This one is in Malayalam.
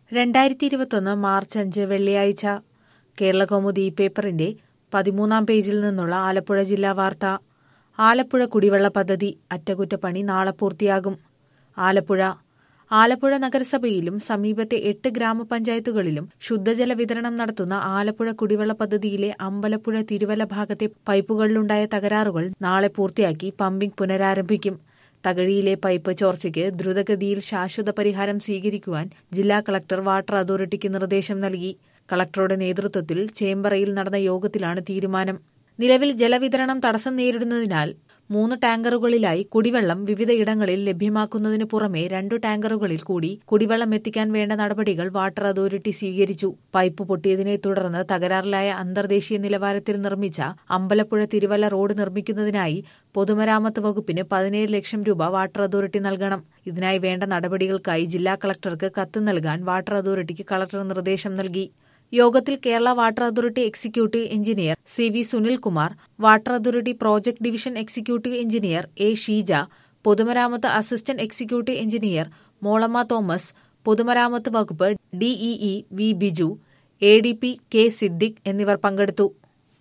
രണ്ടായിരത്തി ഇരുപത്തൊന്ന് മാർച്ച് അഞ്ച് വെള്ളിയാഴ്ച കേരളകൗമുദി പേപ്പറിന്റെ പതിമൂന്നാം പേജിൽ നിന്നുള്ള ആലപ്പുഴ ജില്ലാ വാർത്ത ആലപ്പുഴ കുടിവെള്ള പദ്ധതി അറ്റകുറ്റപ്പണി നാളെ പൂർത്തിയാകും ആലപ്പുഴ ആലപ്പുഴ നഗരസഭയിലും സമീപത്തെ എട്ട് ഗ്രാമപഞ്ചായത്തുകളിലും ശുദ്ധജല വിതരണം നടത്തുന്ന ആലപ്പുഴ കുടിവെള്ള പദ്ധതിയിലെ അമ്പലപ്പുഴ തിരുവല്ല ഭാഗത്തെ പൈപ്പുകളിലുണ്ടായ തകരാറുകൾ നാളെ പൂർത്തിയാക്കി പമ്പിംഗ് പുനരാരംഭിക്കും തകഴിയിലെ പൈപ്പ് ചോർച്ചയ്ക്ക് ദ്രുതഗതിയിൽ ശാശ്വത പരിഹാരം സ്വീകരിക്കുവാൻ ജില്ലാ കളക്ടർ വാട്ടർ അതോറിറ്റിക്ക് നിർദ്ദേശം നൽകി കളക്ടറുടെ നേതൃത്വത്തിൽ ചേമ്പറയിൽ നടന്ന യോഗത്തിലാണ് തീരുമാനം നിലവിൽ ജലവിതരണം തടസ്സം നേരിടുന്നതിനാൽ മൂന്ന് ടാങ്കറുകളിലായി കുടിവെള്ളം വിവിധയിടങ്ങളിൽ ലഭ്യമാക്കുന്നതിന് പുറമെ രണ്ടു ടാങ്കറുകളിൽ കൂടി കുടിവെള്ളം എത്തിക്കാൻ വേണ്ട നടപടികൾ വാട്ടർ അതോറിറ്റി സ്വീകരിച്ചു പൈപ്പ് പൊട്ടിയതിനെ തുടർന്ന് തകരാറിലായ അന്തർദേശീയ നിലവാരത്തിൽ നിർമ്മിച്ച അമ്പലപ്പുഴ തിരുവല്ല റോഡ് നിർമ്മിക്കുന്നതിനായി പൊതുമരാമത്ത് വകുപ്പിന് പതിനേഴ് ലക്ഷം രൂപ വാട്ടർ അതോറിറ്റി നൽകണം ഇതിനായി വേണ്ട നടപടികൾക്കായി ജില്ലാ കളക്ടർക്ക് കത്ത് നൽകാൻ വാട്ടർ അതോറിറ്റിക്ക് കളക്ടർ നിർദ്ദേശം നൽകി യോഗത്തിൽ Kerala water authority executive engineer C V Sunilkumar water authority project division executive engineer A Sheeja പൊതുമരാമത്ത് assistant executive engineer Mollamma Thomas പൊതുമരാമത്ത് വകുപ്പ് DEE V Biju A D P K Siddique എന്നിവർ പങ്കെടുത്തു